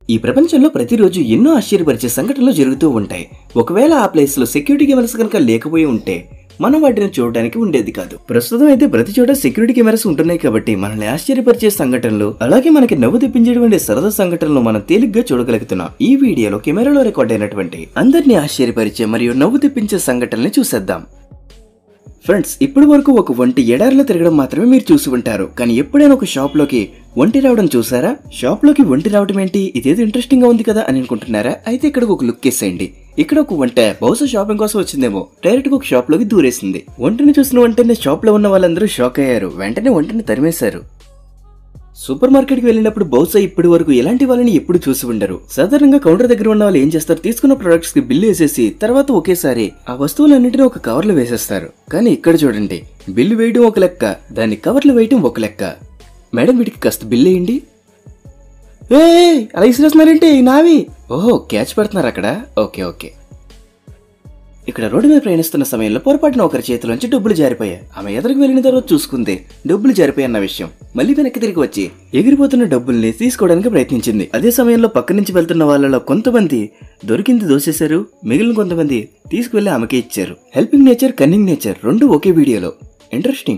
ఈ ప్రపంచంలో ప్రతిరోజు ఎన్నో ఆశ్చర్యపరిచే సంఘటనలు జరుగుతూ ఉంటాయి ఒకవేళ ఆ ప్లేస్ లో సెక్యూరిటీ కెమెరాస్ కనుక లేకపోయి ఉంటే మనం వాటిని చూడడానికి ఉండేది కాదు ప్రస్తుతం అయితే ప్రతి చోట సెక్యూరిటీ కెమెరాస్ ఉంటున్నాయి కాబట్టి మనల్ని ఆశ్చర్యపరిచే సంఘటనలు అలాగే మనకి నవ్వు తెప్పించేటువంటి సరదా సంఘటనలు మనం తేలిగ్గా చూడగలుగుతున్నాం ఈ వీడియోలో కెమెరాలో రికార్డ్ అయినటువంటి అందరినీ ఆశ్చర్యపరిచే మరియు నవ్వు తెప్పించే సంఘటనల్ని చూసేద్దాం ఫ్రెండ్స్ ఇప్పటి వరకు ఒక ఒంటి ఎడారిలో తిరగడం మాత్రమే మీరు చూసి ఉంటారు కానీ ఎప్పుడైనా ఒక షాప్ లోకి ఒంటి రావడం చూసారా షాప్ లోకి ఒంటి రావడం ఏంటి ఇదేదో ఇంట్రెస్టింగ్ గా ఉంది కదా అని అనుకుంటున్నారా అయితే ఇక్కడ ఒక లుక్ వేసేయండి ఇక్కడ ఒక వంట బహుశా షాపింగ్ కోసం వచ్చిందేమో డైరెక్ట్ గా ఒక షాప్ లోకి దూరేసింది వంటని చూసిన వెంటనే షాప్ లో ఉన్న వాళ్ళందరూ షాక్ అయ్యారు వెంటనే వంటని తరిమేశారు సూపర్ మార్కెట్ కి వెళ్ళినప్పుడు బహుశా ఇప్పటి వరకు ఎలాంటి వాళ్ళని ఎప్పుడు చూసి ఉండరు సాధారణంగా కౌంటర్ దగ్గర ఉన్న వాళ్ళు ఏం చేస్తారు తీసుకున్న ప్రొడక్ట్స్ కి బిల్లు వేసేసి తర్వాత ఒకేసారి ఆ వస్తువులన్నింటినీ ఒక కవర్ లో వేసేస్తారు కానీ ఇక్కడ చూడండి బిల్లు వేయడం ఒక లెక్క దాన్ని కవర్లో వేయడం ఒక లెక్క మేడం వీటికి కాస్త బిల్లు వేయండి ఏ అలా ఇసిరేస్తున్నారేంటి నావి ఓహో క్యాచ్ పెడుతున్నారు అక్కడ ఓకే ఓకే ఇక్కడ రోడ్డు మీద ప్రయాణిస్తున్న సమయంలో పొరపాటున ఒకరి చేతిలోంచి డబ్బులు జారిపోయాయి ఆమె ఎదురుకు వెళ్ళిన తర్వాత చూసుకుంది డబ్బులు జారిపోయాయి అన్న విషయం మళ్ళీ వెనక్కి తిరిగి వచ్చి ఎగిరిపోతున్న డబ్బుల్ని తీసుకోవడానికి ప్రయత్నించింది అదే సమయంలో పక్క నుంచి వెళ్తున్న వాళ్ళలో కొంతమంది దొరికింది దోసేశారు మిగిలిన కొంతమంది తీసుకువెళ్లి ఆమెకే ఇచ్చారు హెల్పింగ్ నేచర్ కన్నింగ్ నేచర్ రెండు ఒకే వీడియోలో ఇంట్రెస్టింగ్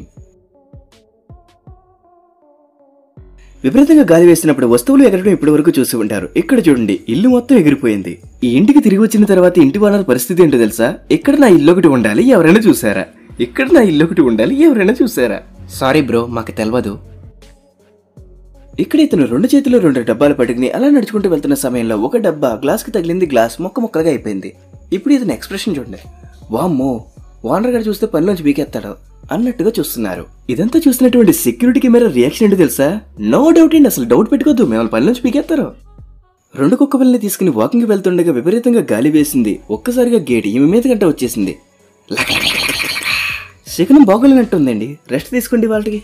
విపరీతంగా గాలి వేసినప్పుడు వస్తువులు ఎగరడం ఇప్పటి వరకు చూసి ఉంటారు ఇక్కడ చూడండి ఇల్లు మొత్తం ఎగిరిపోయింది ఈ ఇంటికి తిరిగి వచ్చిన తర్వాత ఇంటి వాళ్ళ పరిస్థితి ఏంటో తెలుసా ఇక్కడ నా ఇల్లు ఒకటి ఉండాలి ఎవరైనా చూసారా ఇక్కడ నా ఇల్లు ఒకటి ఉండాలి ఎవరైనా చూసారా సారీ బ్రో మాకు తెలియదు ఇక్కడ ఇతను రెండు చేతులు రెండు డబ్బాలు పట్టుకుని అలా నడుచుకుంటూ వెళ్తున్న సమయంలో ఒక డబ్బా గ్లాస్ కి తగిలింది గ్లాస్ మొక్క మొక్కలుగా అయిపోయింది ఇప్పుడు ఇతని ఎక్స్ప్రెషన్ చూడండి వామ్మో ఓనర్ గారు చూస్తే పనిలోంచి బీకెత్తాడు అన్నట్టుగా చూస్తున్నారు ఇదంతా చూసినటువంటి సెక్యూరిటీ కెమెరా రియాక్షన్ ఏంటో తెలుసా నో డౌట్ అండి అసలు డౌట్ పెట్టుకోవద్దు మేము పనిలోంచి పీకెత్తారు రెండు కుక్క పిల్లల్ని తీసుకుని వాకింగ్ వెళ్తుండగా విపరీతంగా గాలి వేసింది ఒక్కసారిగా గేట్ ఈమె మీద గంట వచ్చేసింది శకనం బాగోలేనట్టుందండి రెస్ట్ తీసుకోండి వాళ్ళకి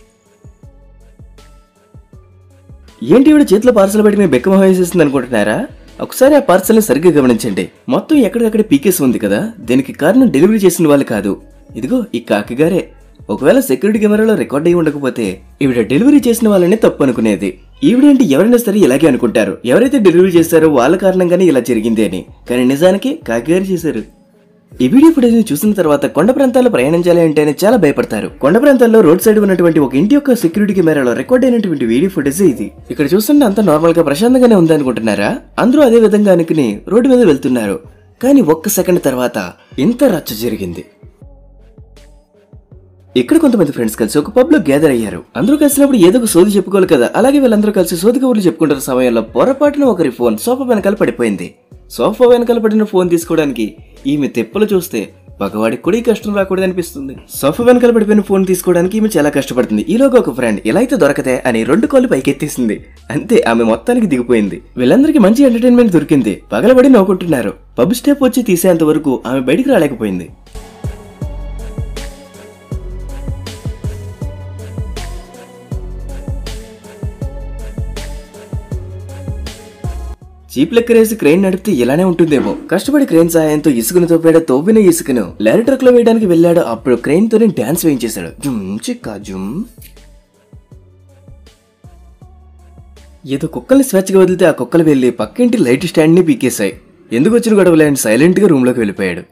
ఏంటి ఇవిడ చేతిలో పార్సల్ పెట్టి మేము బెక్కమ వేసేసింది అనుకుంటున్నారా ఒకసారి ఆ పార్సల్ ని సరిగ్గా గమనించండి మొత్తం ఎక్కడికక్కడ పీకేసి ఉంది కదా దీనికి కారణం డెలివరీ చేసిన వాళ్ళు కాదు ఇదిగో ఈ కాకిగారే ఒకవేళ సెక్యూరిటీ కెమెరాలో రికార్డ్ అయి ఉండకపోతే ఈవిడ డెలివరీ చేసిన వాళ్ళనే తప్పు అనుకునేది ఈవిడేంటి ఎవరైనా సరే ఇలాగే అనుకుంటారు ఎవరైతే డెలివరీ చేశారో వాళ్ళ కారణంగానే ఇలా జరిగింది అని కానీ నిజానికి కాకిగారు చేశారు ఈ వీడియో ఫుటేజ్ ని చూసిన తర్వాత కొండ ప్రాంతాల్లో ప్రయాణించాలి అంటేనే చాలా భయపడతారు కొండ ప్రాంతాల్లో రోడ్ సైడ్ ఉన్నటువంటి ఒక ఇంటి యొక్క సెక్యూరిటీ కెమెరాలో రికార్డ్ అయినటువంటి వీడియో ఫుటేజ్ ఇది ఇక్కడ చూస్తుంటే అంత నార్మల్ గా ప్రశాంతంగానే ఉందనుకుంటున్నారా అందరూ అదే విధంగా అనుకుని రోడ్డు మీద వెళ్తున్నారు కానీ ఒక్క సెకండ్ తర్వాత ఇంత రచ్చ జరిగింది ఇక్కడ కొంతమంది ఫ్రెండ్స్ కలిసి ఒక పబ్ లో గ్యాదర్ అయ్యారు అందరూ కలిసినప్పుడు ఏదో ఒక సోది చెప్పుకోవాలి కదా అలాగే వీళ్ళందరూ కలిసి సోది కబుర్లు చెప్పుకుంటున్న సమయంలో పొరపాటున ఒకరి ఫోన్ సోఫా వెనకాల పడిపోయింది సోఫా వెనకాల పడిన ఫోన్ తీసుకోవడానికి ఈమె తెప్పలు చూస్తే పగవాడికి కూడా ఈ కష్టం రాకూడదు అనిపిస్తుంది సోఫా వెనకాల పడిపోయిన ఫోన్ తీసుకోవడానికి ఈమె చాలా కష్టపడుతుంది ఈలోగా ఒక ఫ్రెండ్ ఎలా అయితే దొరకతే అని రెండు కాళ్ళు పైకెత్తేసింది అంతే ఆమె మొత్తానికి దిగిపోయింది వీళ్ళందరికీ మంచి ఎంటర్టైన్మెంట్ దొరికింది పగలబడి నవ్వుకుంటున్నారు పబ్ స్టెప్ వచ్చి తీసేంత వరకు ఆమె బయటికి రాలేకపోయింది చీప్ లెక్కరేసి క్రెయిన్ నడిపితే ఇలానే ఉంటుందేమో కష్టపడి క్రెయిన్ సహాయంతో ఇసుకను తవ్వాడు తవ్విన ఇసుకను లారీ ట్రక్ లో వేయడానికి వెళ్ళాడు అప్పుడు క్రెయిన్ తోనే డాన్స్ వేయించేశాడు జుమ్ చిక్కా జుమ్ ఏదో కుక్కల్ని స్వేచ్ఛగా వదిలితే ఆ కుక్కలు వెళ్ళి పక్కింటి లైట్ స్టాండ్ ని పీకేశాయి ఎందుకు వచ్చిన గొడవలే అని సైలెంట్ గా రూమ్ లోకి వెళ్ళిపోయాడు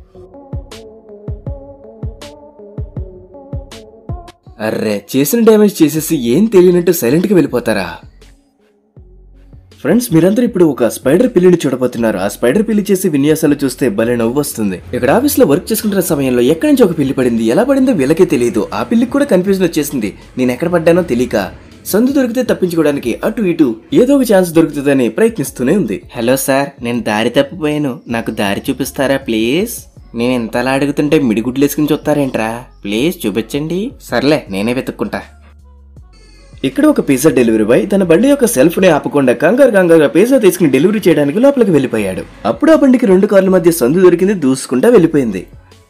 అర్రే చేసిన డ్యామేజ్ చేసేసి ఏం తెలియనట్టు సైలెంట్ గా వెళ్ళిపోతారా ఫ్రెండ్స్ మీరందరూ ఇప్పుడు ఒక స్పైడర్ పిల్లిని చూడబోతున్నారు ఆ స్పైడర్ పిల్లి చేసే విన్యాసాలు చూస్తే భలే నవ్వు వస్తుంది ఇక్కడ ఆఫీస్ లో వర్క్ చేసుకుంటున్న సమయంలో ఎక్కడి నుంచి ఒక పిల్లి పడింది ఎలా పడిందో వీళ్ళకే తెలియదు ఆ పిల్లికి కూడా కన్ఫ్యూజన్ వచ్చేసింది నేను ఎక్కడ పడ్డానో తెలియక సందు దొరికితే తప్పించుకోవడానికి అటు ఇటు ఏదో ఒక ఛాన్స్ దొరుకుతుందని ప్రయత్నిస్తూనే ఉంది హలో సార్ నేను దారి తప్పిపోయాను నాకు దారి చూపిస్తారా ప్లీజ్ నేను ఎంతలా అడుగుతుంటే మిడిగుడ్లు వేసుకుని చూస్తారేంట్రా ప్లీజ్ చూపించండి సర్లే నేనే వెతుక్కుంటా ఇక్కడ ఒక పిజ్జా డెలివరీ బాయ్ తన బండి యొక్క సెల్ఫ్ ని ఆపకుండా కంగారు కంగారుగా పిజ్జా తీసుకుని డెలివరీ చేయడానికి లోపలికి వెళ్ళిపోయాడు అప్పుడు ఆ బండికి రెండు కార్ల మధ్య సందు దొరికింది దూసుకుంటా వెళ్ళిపోయింది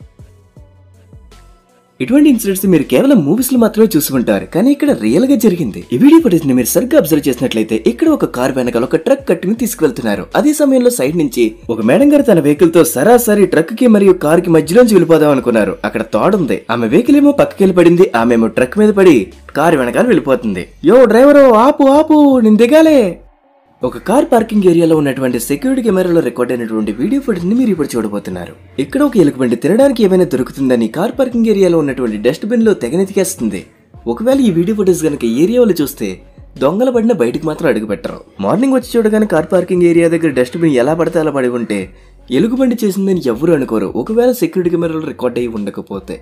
ఇటువంటి ఇన్సిడెంట్స్ మీరు కేవలం మూవీస్ లో మాత్రమే చూసి ఉంటారు కానీ ఇక్కడ రియల్ గా జరిగింది ఈ వీడియో ఫుటేజ్ ని మీరు సరిగ్గా అబ్జర్వ్ చేసినట్లయితే ఇక్కడ ఒక కార్ వెనకాల ఒక ట్రక్ కట్టుని తీసుకువెళ్తున్నారు అదే సమయంలో సైడ్ నుంచి ఒక మేడం గారు తన వెహికల్ తో సరాసరి ట్రక్ కి మరియు కార్ కి మధ్యలోంచి వెళ్ళిపోదాం అనుకున్నారు అక్కడ తోడుంది ఆమె వెహికల్ ఏమో పక్కకి వెళ్ళి పడింది ఆమె ట్రక్ మీద పడి కారు వెనకాల వెళ్ళిపోతుంది యో డ్రైవరు ఆపు ఆపు నేను దిగాలే ఒక కార్ పార్కింగ్ ఏరియాలో ఉన్నటువంటి సెక్యూరిటీ కెమెరాలో రికార్డ్ అయినటువంటి వీడియో ఫుటేజ్ ని మీరు ఇప్పుడు చూడబోతున్నారు ఇక్కడ ఒక ఎలుగుబంటి తినడానికి ఏమైనా దొరుకుతుందని కార్ పార్కింగ్ ఏరియాలో ఉన్నటువంటి డస్ట్బిన్ లో తెగనెతికేస్తుంది ఒకవేళ ఈ వీడియో ఫుటేజ్ కనుక ఏరియా వాళ్ళు చూస్తే దొంగల పడిన బయటికి మాత్రం అడుగు పెట్టరు మార్నింగ్ వచ్చి చూడగానే కార్ పార్కింగ్ ఏరియా దగ్గర డస్ట్బిన్ ఎలా పడితే అలా పడి ఉంటే ఎలుగుబంటి చేసిందని ఎవరు అనుకోరు ఒకవేళ సెక్యూరిటీ కెమెరాలో రికార్డ్ అయ్యి ఉండకపోతే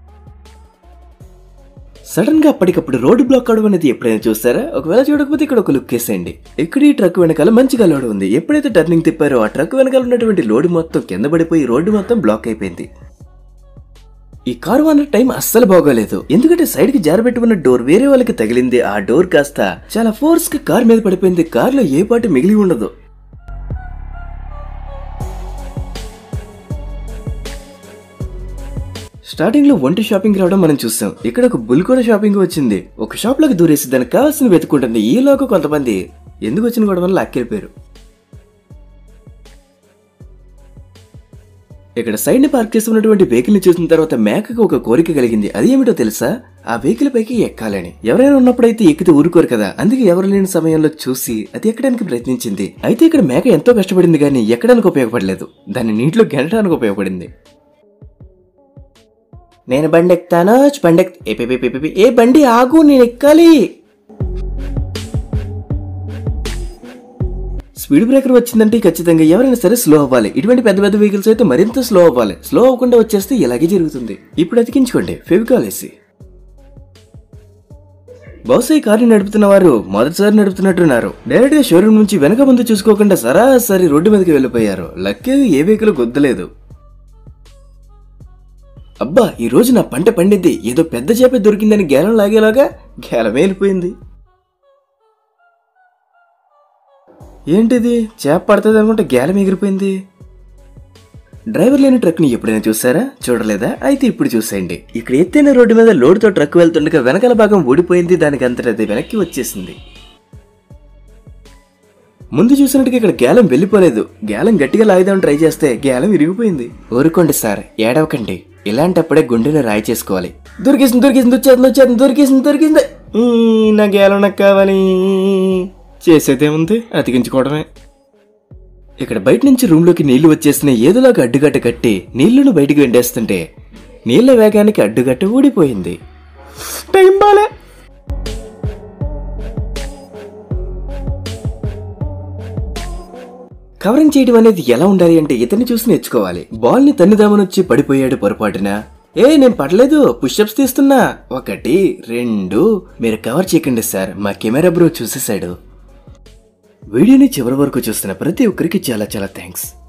సడన్ గా అప్పటికప్పుడు రోడ్డు బ్లాక్ అవడం అనేది ఎప్పుడైనా చూస్తారా ఒకవేళ చూడకపోతే ఇక్కడ ఒక లుక్ వేసేయండి ఇక్కడ ఈ ట్రక్ వెనకాల మంచిగా లోడ్ ఉంది ఎప్పుడైతే టర్నింగ్ తిప్పారో ఆ ట్రక్ వెనకాల ఉన్నటువంటి లోడ్ మొత్తం కింద పడిపోయి రోడ్డు మొత్తం బ్లాక్ అయిపోయింది ఈ కారు ఓనర్ టైం అస్సలు బాగోలేదు ఎందుకంటే సైడ్ కి జారబెట్టి ఉన్న డోర్ వేరే వాళ్ళకి తగిలింది ఆ డోర్ కాస్త చాలా ఫోర్స్ కి కార్ మీద పడిపోయింది కార్ లో ఏ పాటు మిగిలి ఉండదు స్టార్టింగ్ లో ఒంటి షాపింగ్ రావడం మనం చూసాం ఇక్కడ ఒక బుల్ కూడా షాపింగ్ వచ్చింది ఒక షాప్ లోకి దూరేసి దానికి కావాల్సిన వెతుకుంటుంది ఈలోగా కొంతమంది ఎందుకు వచ్చిన గొడవ వల్ల లాక్కెళ్ళిపోయారు ఇక్కడ సైడ్ ని పార్క్ చేసి ఉన్నటువంటి వెహికల్ ని చూసిన తర్వాత మేకకు ఒక కోరిక కలిగింది అది ఏమిటో తెలుసా ఆ వెహికల్ పైకి ఎక్కాలని ఎవరైనా ఉన్నప్పుడైతే ఎక్కితే ఊరుకోరు కదా అందుకే ఎవరు లేని సమయంలో చూసి అది ఎక్కడానికి ప్రయత్నించింది అయితే ఇక్కడ మేక ఎంతో కష్టపడింది కానీ ఎక్కడానికి ఉపయోగపడలేదు దాన్ని నీటిలో గెలటానికి ఉపయోగపడింది నేను బండి ఎక్కుతాను బండి ఎక్- ఏ పే- పే- పే- పే- ఏ బండి ఆగు నేను ఎక్కాలి స్పీడ్ బ్రేకర్ వచ్చిందంటే ఖచ్చితంగా ఎవరైనా సరే స్లో అవ్వాలి ఇటువంటి పెద్ద పెద్ద వెహికల్స్ అయితే మరింత స్లో అవ్వాలి స్లో అవ్వకుండా వచ్చేస్తే ఇలాగే జరుగుతుంది ఇప్పుడు అతికించుకోండి ఫెవికాల్ వేసి బహుశా ఈ కారుని నడుపుతున్న వారు మొదటిసారి నడుపుతున్నట్టున్నారు డైరెక్ట్ గా షోరూమ్ నుంచి వెనక ముందు చూసుకోకుండా సరాసరి రోడ్డు మీదకి వెళ్ళిపోయారు లక్కీ ఏ వెహికల్ గుద్దలేదు అబ్బా ఈ రోజు నా పంట పండింది ఏదో పెద్ద చేప దొరికిందని గేలం లాగేలాగా గేలమే వెళ్ళిపోయింది ఏంటిది చేప పడుతుంది అనుకుంటే గేలం ఎగిరిపోయింది డ్రైవర్ లేని ట్రక్ ని ఎప్పుడైనా చూసారా చూడలేదా అయితే ఇప్పుడు చూసేయండి ఇక్కడ ఎత్తైన రోడ్డు మీద లోడ్తో ట్రక్ వెళ్తుండగా వెనకాల భాగం ఊడిపోయింది దానికి అంతటా అది వెనక్కి వచ్చేసింది ముందు చూసినట్టుగా ఇక్కడ గేలం వెళ్ళిపోలేదు గేలం గట్టిగా లాగుదామని ట్రై చేస్తే గేలం విరిగిపోయింది ఊరుకోండి సార్ ఏడవకండి ఇలాంటప్పుడే గుండెని రాయి చేసుకోవాలి దొరికేసింది దొరికేసింది వచ్చేసింది వచ్చేసింది దొరికేసింది దొరికింది ఈ, నా గేలం నాకు కావాలి చేసేదేముంది అతికించుకోవడమే ఇక్కడ బయట నుంచి రూమ్ లోకి నీళ్లు వచ్చేస్తున్నాయి ఏదోలాగా అడ్డుగట్ట కట్టి నీళ్లను బయటికి వెండేస్తుంటే నీళ్ల వేగానికి అడ్డుగట్ట ఊడిపోయింది టైం బాలే కవరింగ్ చేయడం అనేది ఎలా ఉండాలి అంటే ఇతన్ని చూసి నేర్చుకోవాలి బాల్ ని తన్నిదామని వచ్చి పడిపోయాడు పొరపాటున ఏ నేను పడలేదు పుషప్స్ తీస్తున్నా ఒకటి రెండు మీరు కవర్ చేయకండి సార్ మా కెమెరా బ్రో చూసేశాడు వీడియోని చివరి వరకు చూస్తున్న ప్రతి ఒక్కరికి చాలా చాలా థ్యాంక్స్